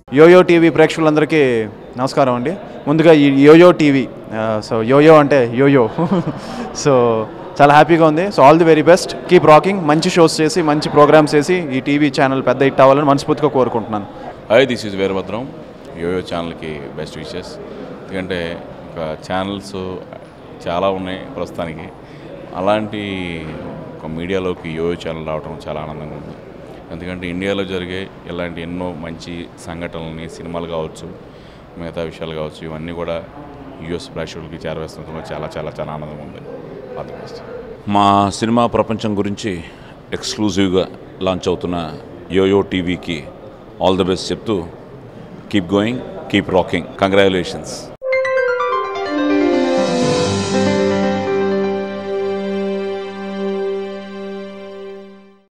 yo-yo TV ప్రేక్షకులందరికీ నమస్కారం అండి ముందుగా ఈ యోయో టీవీ ఆ, సో యోయో అంటే యోయో సో చాలా హ్యాపీగా ఉంది so all the very best keep rocking మంచి షోస్ చేసి మంచి ప్రోగ్రామ్స్ చేసి ఈ టీవీ ఛానల్ పెద్ద హిట్ అవ్వాలని మనస్ఫూర్తిగా కోరుకుంటున్నాను hi this is Veerabhadram Yoyo ఛానల్కి బెస్ట్ విషెస్ ఎందుకంటే ఒక ఛానల్స్ చాలా ఉన్నాయి ప్రస్తుతానికి అలాంటి ఒక మీడియాలోకి యోయో ఛానల్ రావడం చాలా ఆనందంగా ఉంది ఎందుకంటే ఇండియాలో జరిగే ఇలాంటి ఎన్నో మంచి సంఘటనలని సినిమాలు కావచ్చు మిగతా విషయాలు కావచ్చు ఇవన్నీ కూడా యూఎస్ ప్రేక్షకులకి చేరవేస్తుండడం చాలా చాలా చాలా ఆనందంగా ఉంది ఆల్ ది బెస్ట్ మా సినిమా ప్రపంచం గురించి ఎక్స్క్లూజివ్గా లాంచ్ అవుతున్న యోయో టీవీకి ఆల్ ద బెస్ట్ చెప్తూ keep going keep rocking congratulations